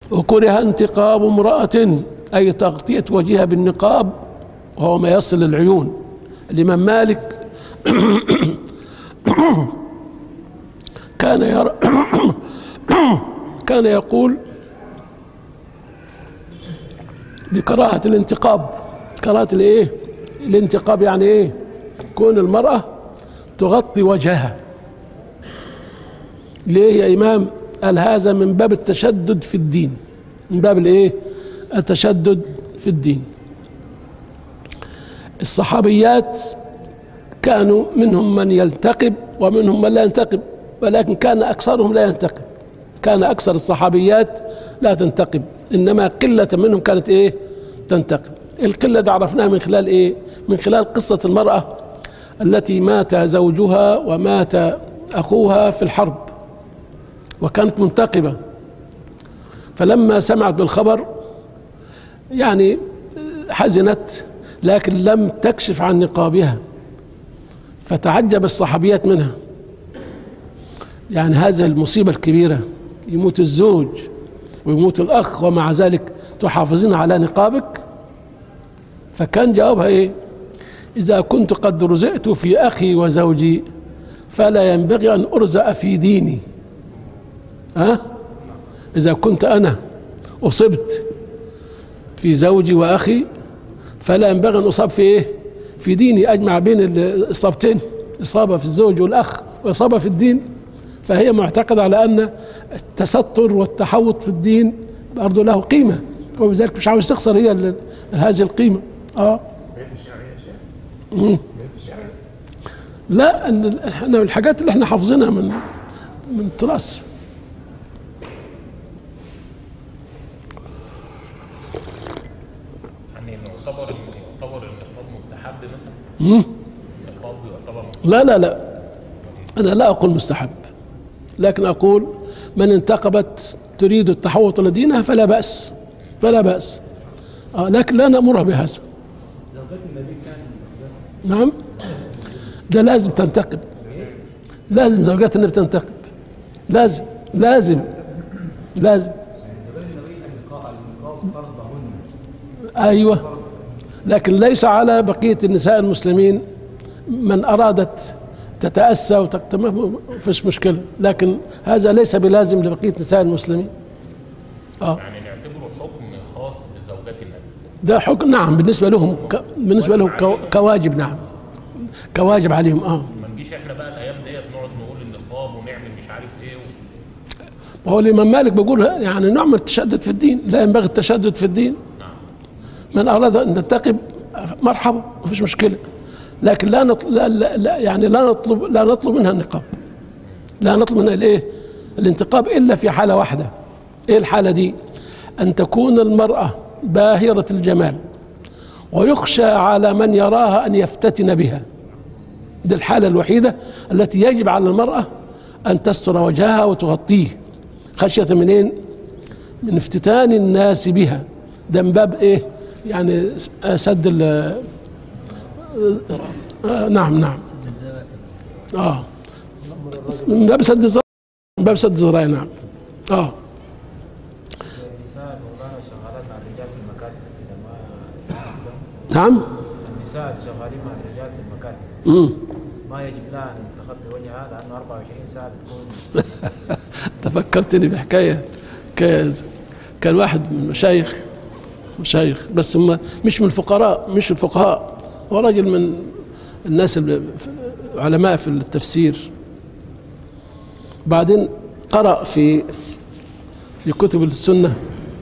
وكره انتقاب امرأة أي تغطية وجهها بالنقاب وهو ما يصل العيون الإمام مالك كان يرى كان يقول بكراهة الانتقاب كراهة الايه الانتقاب يعني ايه كون المرأة تغطي وجهها ليه يا إمام قال هذا من باب التشدد في الدين من باب الايه التشدد في الدين الصحابيات كانوا منهم من يلتقب ومنهم من لا ينتقب ولكن كان أكثرهم لا ينتقب كان أكثر الصحابيات لا تنتقب إنما قلة منهم كانت إيه تنتقب القلة دي عرفناها من خلال إيه من خلال قصة المرأة التي مات زوجها ومات أخوها في الحرب وكانت منتقبة فلما سمعت بالخبر يعني حزنت لكن لم تكشف عن نقابها فتعجب الصحابيات منها يعني هذه المصيبة الكبيرة يموت الزوج ويموت الأخ ومع ذلك تحافظين على نقابك فكان جوابها إيه إذا كنت قد رزقت في أخي وزوجي فلا ينبغي أن أرزأ في ديني ها إذا كنت أنا أصبت في زوجي وأخي فلا ينبغي أن أصاب في إيه في ديني أجمع بين الإصابتين إصابة في الزوج والأخ وإصابة في الدين فهي معتقدة على أن التستر والتحوط في الدين برضه له قيمة وبذلك مش عاوز تخسر هي هذه القيمة اه مم. لا احنا الحاجات اللي احنا حافظينها من من التراث يعني يعتبر يعتبر النقاب مستحب مثلا مم. النقاب يعتبر مستحب لا لا لا أنا لا أقول مستحب لكن أقول من انتقبت تريد التحوط لدينها فلا بأس فلا بأس آه لكن لا نأمرها بهذا نعم ده لازم تنتقب لازم زوجات النبي تنتقب لازم لازم لازم ايوه لكن ليس على بقيه النساء المسلمين من ارادت تتاسى وتكتم ما فيش مشكله لكن هذا ليس بلازم لبقيه نساء المسلمين اه يعني نعتبره حكم خاص بزوجات النبي ده حكم نعم بالنسبه لهم ك... بالنسبه لهم كو... كواجب نعم كواجب عليهم اه ما نجيش احنا بقى الايام ديت نقعد نقول النقاب ونعمل مش عارف ايه و... وهو الامام مالك بيقول يعني نوع من التشدد في الدين لا ينبغي التشدد في الدين من اراد ان ينتقب مرحبا ما فيش مشكله لكن لا, نطلب لا, لا, لا يعني لا نطلب لا نطلب منها النقاب لا نطلب منها الايه الانتقاب الا في حاله واحده ايه الحاله دي ان تكون المراه باهره الجمال ويخشى على من يراها ان يفتتن بها دي الحاله الوحيده التي يجب على المراه ان تستر وجهها وتغطيه خشيه منين من افتتان الناس بها ده من باب ايه يعني سد ال آه نعم نعم اه من باب سد الزراعة من باب سد الزراعة نعم اه النساء مولانا شغالات مع الرجال في المكاتب كده ما نعم النساء شغالين مع الرجال في المكاتب مم. ما يجب لها ان تخبي وجهها لانه 24 ساعه بتكون تفكرتني بحكاية حكاية كان واحد من المشايخ مشايخ بس هم مش من الفقراء مش الفقهاء هو راجل من الناس اللي علماء في التفسير بعدين قرأ في في كتب السنة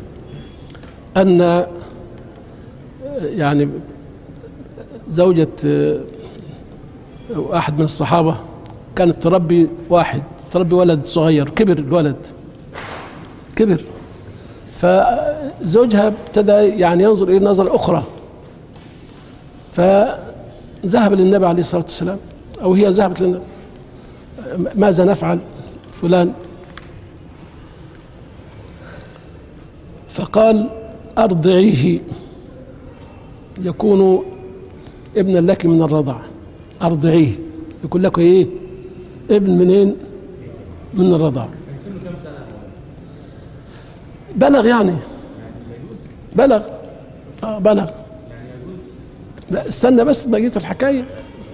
أن يعني زوجة أو أحد من الصحابة كانت تربي واحد تربي ولد صغير كبر الولد كبر فزوجها ابتدى يعني ينظر إلى نظرة أخرى فذهب للنبي عليه الصلاة والسلام أو هي ذهبت للنبي ماذا نفعل فلان فقال أرضعيه يكون ابنا لك من الرضع أرضعيه يكون لك إيه ابن منين من الرضع بلغ يعني بلغ اه بلغ لا استنى بس بقية الحكاية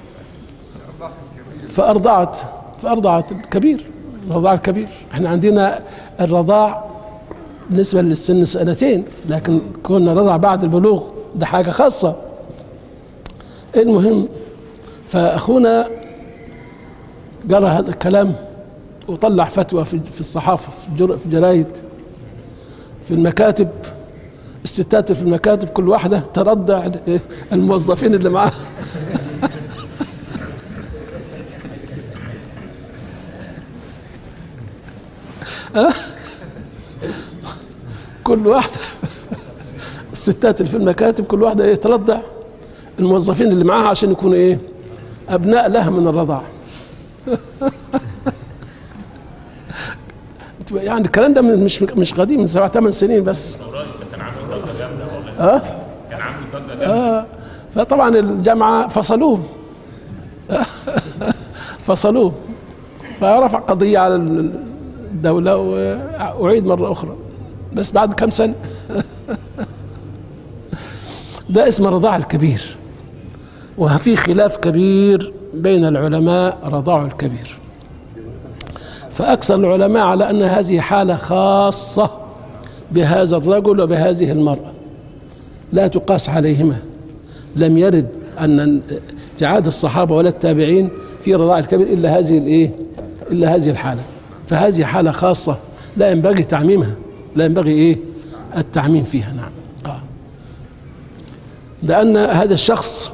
فأرضعت فأرضعت الكبير الرضاع الكبير احنا عندنا الرضاع بالنسبة للسن سنتين لكن كنا رضع بعد البلوغ ده حاجة خاصة المهم فأخونا قرأ هذا الكلام وطلع فتوى في في الصحافة في الجر- في الجرايد في المكاتب الستات في المكاتب كل واحدة ترضع الموظفين اللي معاها ها؟ كل واحدة الستات اللي في المكاتب كل واحدة ايه ترضع الموظفين اللي معاها عشان يكونوا ايه أبناء لها من الرضاعة يعني الكلام ده من- مش مش قديم من سبع ثمان سنين بس قريب ده كان عامل ضجه جامده والله اه كان عامل ضجه جامده آه فطبعا الجامعة فصلوه فصلوه فرفع قضية على الدولة وأعيد مرة أخرى بس بعد كم سنة ده اسمه الرضاع الكبير وفي خلاف كبير بين العلماء رضاع الكبير فأكثر العلماء على أن هذه حالة خاصة بهذا الرجل وبهذه المرأة لا تقاس عليهما لم يرد أن في عهد الصحابة ولا التابعين في رضاع الكبير إلا هذه الإيه إلا هذه الحالة فهذه حالة خاصة لا ينبغي تعميمها لا ينبغي إيه التعميم فيها نعم آه. لأن هذا الشخص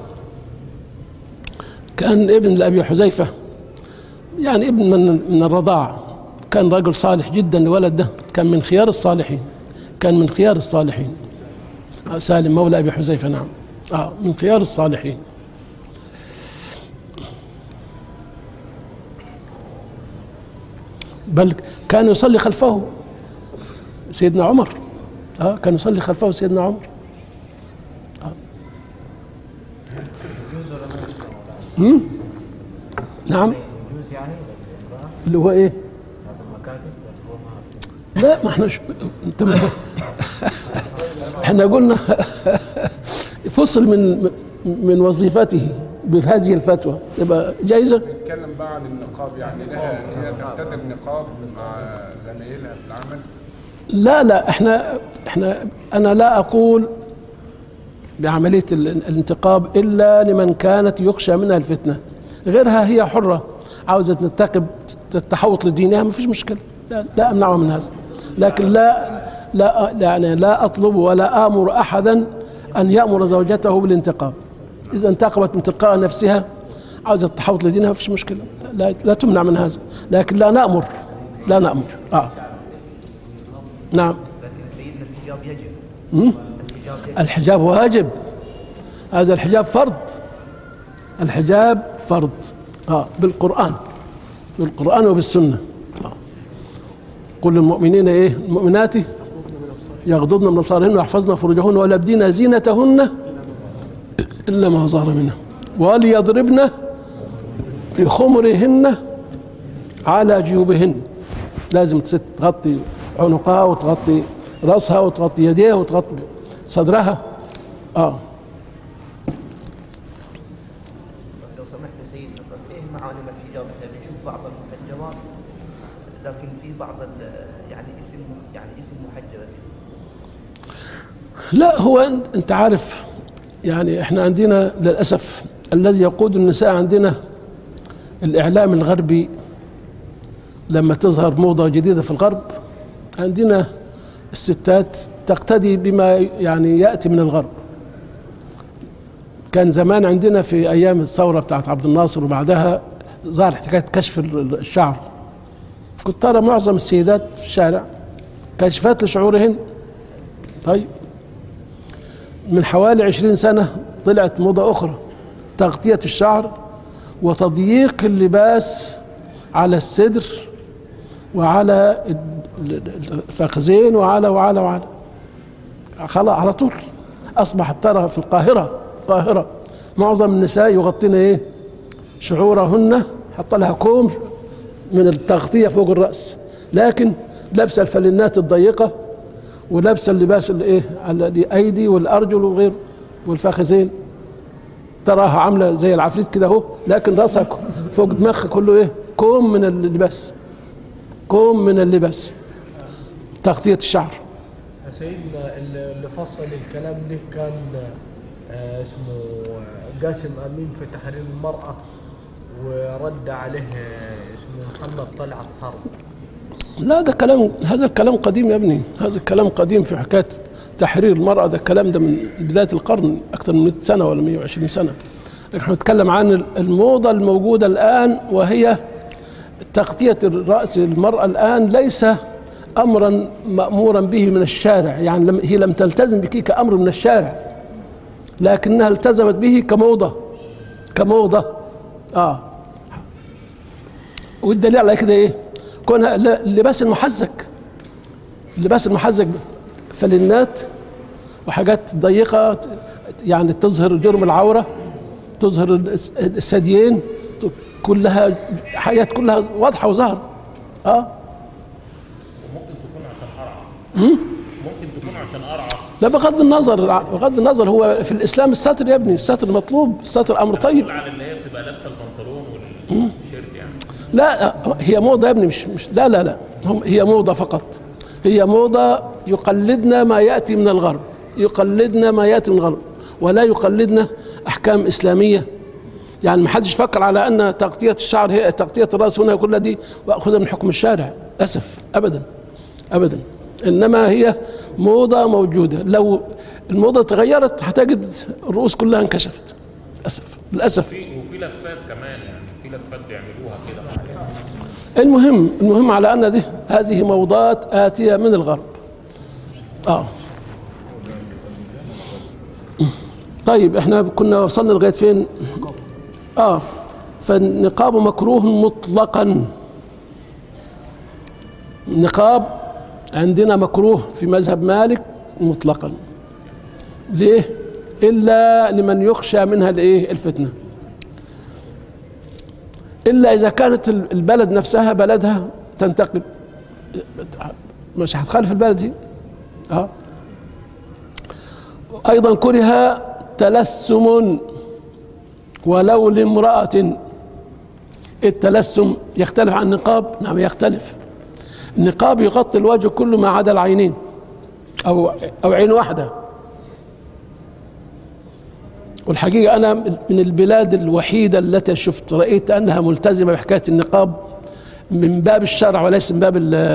كان ابن لأبي حذيفة يعني ابن من من الرضاعة كان رجل صالح جدا الولد ده كان من خيار الصالحين كان من خيار الصالحين آه، سالم مولى ابي حذيفه نعم اه من خيار الصالحين بل كان يصلي خلفه سيدنا عمر اه كان يصلي خلفه سيدنا عمر آه. هم؟ نعم يجوز يعني للامرأة اللي هو ايه ناس المكاتب يدخلون معها في لا ما احنا ش... انت ما... احنا قلنا فصل من من وظيفته بهذه الفتوى يبقى جايزه نتكلم بقى عن النقاب يعني لها هي ترتدي النقاب مع زمايلها في العمل لا لا احنا احنا انا لا اقول بعمليه ال- الانتقاب الا لمن كانت يخشى منها الفتنه غيرها هي حره عاوزه تنتقب التحوط لدينها ما فيش مشكله لا, لا امنعها من هذا لكن لا لا يعني لا اطلب ولا امر احدا ان يامر زوجته بالانتقاب اذا انتقبت انتقاء نفسها عاوزه تحوط لدينها ما فيش مشكله لا, لا تمنع من هذا لكن لا نامر لا نامر اه نعم لكن سيدنا الحجاب يجب مم؟ الحجاب يجب الحجاب واجب هذا الحجاب فرض الحجاب فرض اه بالقرآن بالقرآن وبالسنة آه. قل للمؤمنين ايه المؤمنات يغضضن من ابصارهن ويحفظن فروجهن ولا يبدين زينتهن الا ما ظهر منها وليضربن بخمرهن على جيوبهن لازم الست تغطي عنقها وتغطي راسها وتغطي يديها وتغطي صدرها اه لو سمحت يا سيدنا طب ايه معالم الحجاب احنا بنشوف بعض المحجبات لكن في بعض ال- يعني اسم يعني اسم محجبه لا هو أنت- انت عارف يعني احنا عندنا للاسف الذي يقود النساء عندنا الاعلام الغربي لما تظهر موضه جديده في الغرب عندنا الستات تقتدي بما يعني ياتي من الغرب كان زمان عندنا في ايام الثوره بتاعت عبد الناصر وبعدها ظهر حكايه كشف ال- الشعر كنت ترى معظم السيدات في الشارع كاشفات لشعورهن طيب من حوالي عشرين سنة طلعت موضة أخرى تغطية الشعر وتضييق اللباس على الصدر وعلى ال- ال- الفخذين وعلى وعلى وعلى خلاص على طول أصبحت ترى في القاهرة القاهرة معظم النساء يغطين إيه شعورهن حط لها كوم من التغطية فوق الرأس لكن لابسة الفلنات الضيقة ولابسه اللباس اللي ايه على الايدي والارجل وغيره والفخذين تراها عامله زي العفريت كده اهو لكن راسها ك- فوق دماغها كله ايه كوم من اللباس كوم من اللباس تغطيه الشعر يا سيدنا اللي اللي فصل الكلام ده كان آه، اسمه قاسم امين في تحرير المراه ورد عليه آه، اسمه محمد طلعت حرب لا ده كلام هذا الكلام قديم يا ابني هذا الكلام قديم في حكايه تحرير المراه ده الكلام ده من بدايه القرن اكثر من 100 سنه ولا 120 سنه لكن احنا نتكلم عن الموضه الموجوده الان وهي تغطيه راس المراه الان ليس امرا مامورا به من الشارع يعني لم هي لم تلتزم به كامر من الشارع لكنها التزمت به كموضه كموضه اه والدليل على كده ايه؟ كونها ل- اللباس المحزك اللباس المحزك فلنات وحاجات ضيقه يعني تظهر جرم العوره تظهر الس- الثديين ت- كلها حاجات كلها واضحه وظاهره اه وممكن تكون عشان قرعه ممكن تكون عشان قرعه لا بغض النظر بغض النظر هو في الاسلام الستر يا ابني الستر مطلوب الستر امر طيب تقول على اللي هي بتبقى لابسه البنطلون والشيرت يعني لا هي موضة يا ابني مش مش لا لا لا هم هي موضة فقط هي موضة يقلدنا ما يأتي من الغرب يقلدنا ما يأتي من الغرب ولا يقلدنا أحكام إسلامية يعني ما حدش فكر على أن تغطية الشعر هي تغطية الرأس هنا كلها دي وأخذها من حكم الشارع أسف أبدا أبدا إنما هي موضة موجودة لو الموضة تغيرت هتجد الرؤوس كلها انكشفت للأسف للأسف في وفي لفات كمان يعني في لفات بيعملوها كده المهم المهم على ان دي هذه موضات اتيه من الغرب اه طيب احنا كنا وصلنا لغايه فين اه فالنقاب مكروه مطلقا النقاب عندنا مكروه في مذهب مالك مطلقا ليه الا لمن يخشى منها الايه الفتنه الا اذا كانت البلد نفسها بلدها تنتقل مش هتخالف البلد دي اه ايضا كره تلسم ولو لامراه التلسم يختلف عن النقاب نعم يختلف النقاب يغطي الوجه كله ما عدا العينين او او عين واحده والحقيقة أنا من البلاد الوحيدة التي شفت رأيت أنها ملتزمة بحكاية النقاب من باب الشرع وليس من باب ال-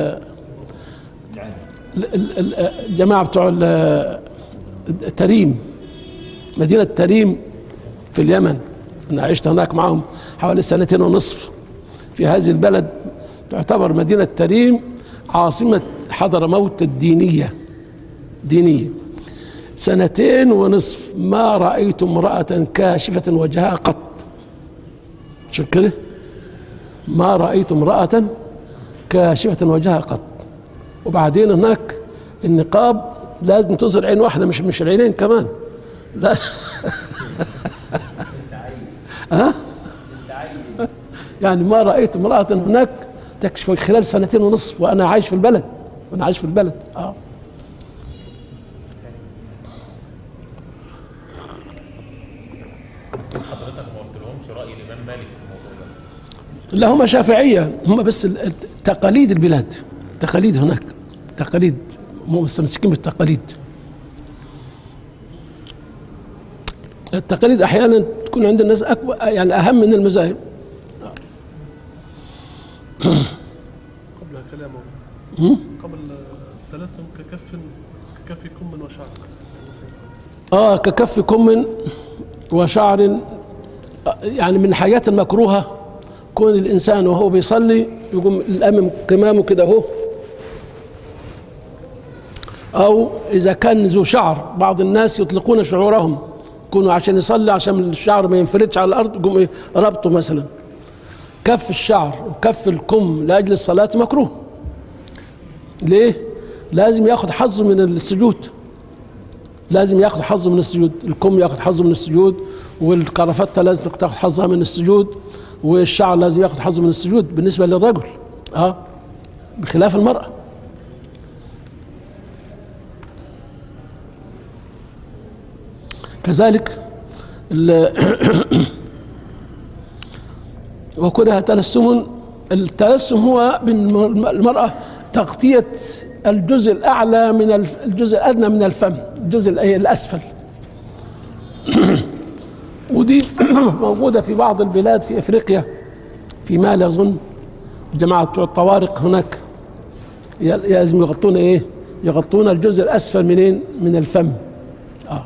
ال- ال- الجماعة بتوع ال- تريم مدينة تريم في اليمن أنا عشت هناك معهم حوالي سنتين ونصف في هذه البلد تعتبر مدينة تريم عاصمة حضرموت الدينية دينية سنتين ونصف ما رأيت امرأة كاشفة وجهها قط شوف كده ما رأيت امرأة كاشفة وجهها قط وبعدين هناك النقاب لازم تظهر عين واحدة مش مش العينين كمان لا ها يعني ما رأيت امرأة هناك تكشف خلال سنتين ونصف وأنا عايش في البلد وأنا عايش في البلد اه حضرتك ما قلتلهمش راي الامام مالك في الموضوع ده لا هم شافعية هم بس ال- ال- تقاليد البلاد تقاليد هناك تقاليد هم مستمسكين بالتقاليد التقاليد أحيانا تكون عند الناس أكبر يعني أهم من المذاهب قبل كلامه قبل التلثم ككف ككف كم وشعر آه ككف كم وشعر آه، يعني من الحاجات المكروهة كون الإنسان وهو بيصلي يقوم الأمام كمامه كده أهو أو إذا كان ذو شعر بعض الناس يطلقون شعورهم يكونوا عشان يصلي عشان الشعر ما ينفردش على الأرض يقوم إيه ربطه مثلا كف الشعر وكف الكم لأجل الصلاة مكروه ليه؟ لازم ياخد حظه من السجود لازم ياخد حظه من السجود الكم ياخد حظه من السجود والكرافته لازم تاخد حظها من السجود والشعر لازم ياخد حظه من السجود بالنسبه للرجل اه بخلاف المراه كذلك ال- وكلها تلسم التلسم هو من المرأة تغطية الجزء الأعلى من الف- الجزء الأدنى من الفم الجزء الأي- الأسفل ودي موجودة في بعض البلاد في أفريقيا في مالي أظن جماعة بتوع الطوارق هناك ي- لازم يغطون إيه يغطون الجزء الأسفل منين من الفم آه.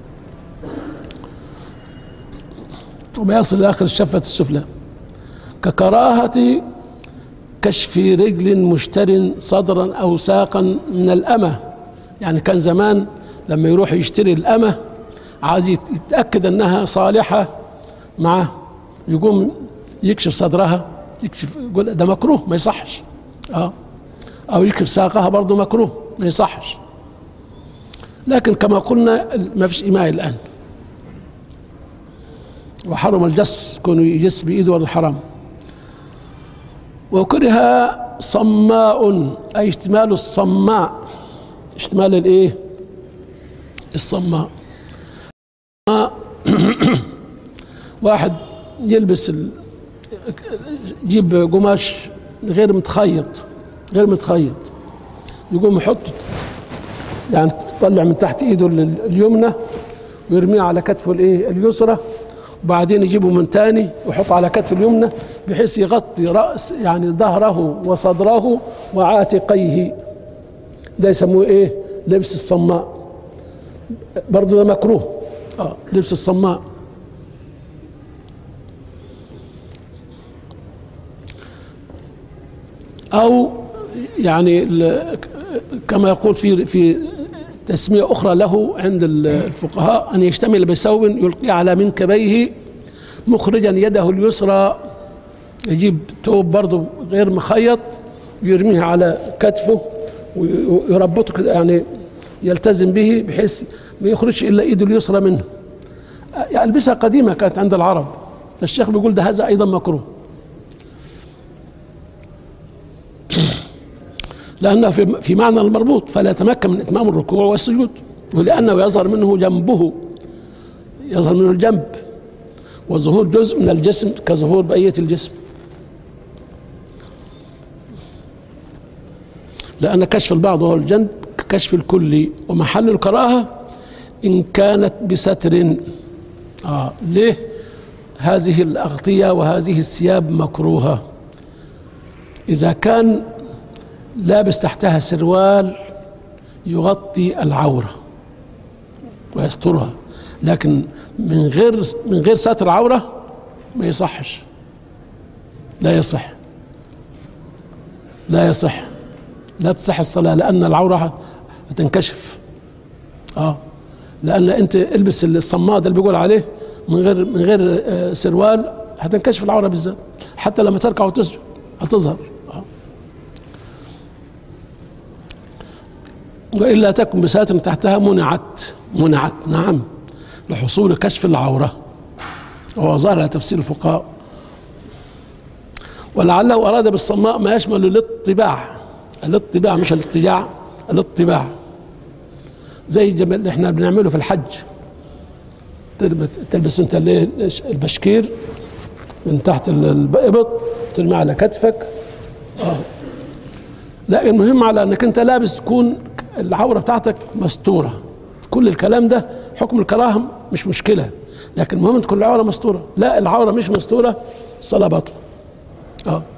وما يصل إلى آخر الشفة السفلى ككراهة كشف رجل مشتر صدرا أو ساقا من الأمة يعني كان زمان لما يروح يشتري الأمة عايز يت- يتأكد أنها صالحة معه يقوم يكشف صدرها يكشف يقول ده مكروه ما يصحش اه أو يكشف ساقها برضه مكروه ما يصحش لكن كما قلنا ما فيش إماء الآن وحرم الجس كونه يجس بإيده ولا حرام وكره صماء أي اشتمال الصماء اشتمال الايه الصماء واحد يلبس ال... يجيب قماش غير متخيط غير متخيط يقوم يحط يعني يطلع من تحت ايده ال- اليمنى ويرميه على كتفه الايه اليسرى وبعدين يجيبه من تاني ويحط على كتفه اليمنى بحيث يغطي راس يعني ظهره وصدره وعاتقيه ده يسموه ايه لبس الصماء برضه ده مكروه اه لبس الصماء او يعني ال- كما يقول في في تسميه اخرى له عند الفقهاء ان يشتمل بثوب يلقي على منكبيه مخرجا يده اليسرى يجيب ثوب برضه غير مخيط ويرميه على كتفه ويربطه كده يعني يلتزم به بحيث ما يخرجش الا ايده اليسرى منه يعني البسها قديمه كانت عند العرب الشيخ بيقول ده هذا ايضا مكروه لأنه في في معنى المربوط فلا يتمكن من إتمام الركوع والسجود ولأنه يظهر منه جنبه يظهر منه الجنب وظهور جزء من الجسم كظهور بقية الجسم لأن كشف البعض وهو الجنب ككشف الكل ومحل الكراهة إن كانت بستر آه ليه هذه الأغطية وهذه الثياب مكروهة إذا كان لابس تحتها سروال يغطي العورة ويسترها لكن من غير من غير ستر عورة ما يصحش لا يصح لا يصح لا تصح الصلاة لأن العورة هتنكشف اه لأن أنت البس الصماد اللي بيقول عليه من غير من غير آه، سروال هتنكشف العورة بالذات حتى لما تركع وتسجد هتظهر آه. وإلا تكن بساتر تحتها منعت منعت نعم لحصول كشف العورة وهو ظاهر على تفسير الفقهاء ولعله أراد بالصماء ما يشمل الاطباع الاطباع مش الاضطجاع الاطباع زي الجم- اللي احنا بنعمله في الحج تلبس, تلبس انت اللي- البشكير من تحت ال- الابط ترمي على كتفك آه. لا المهم على انك انت لابس تكون العوره بتاعتك مستوره كل الكلام ده حكم الكراهه مش مشكله لكن المهم تكون العوره مستوره لا العوره مش مستوره الصلاه باطله اه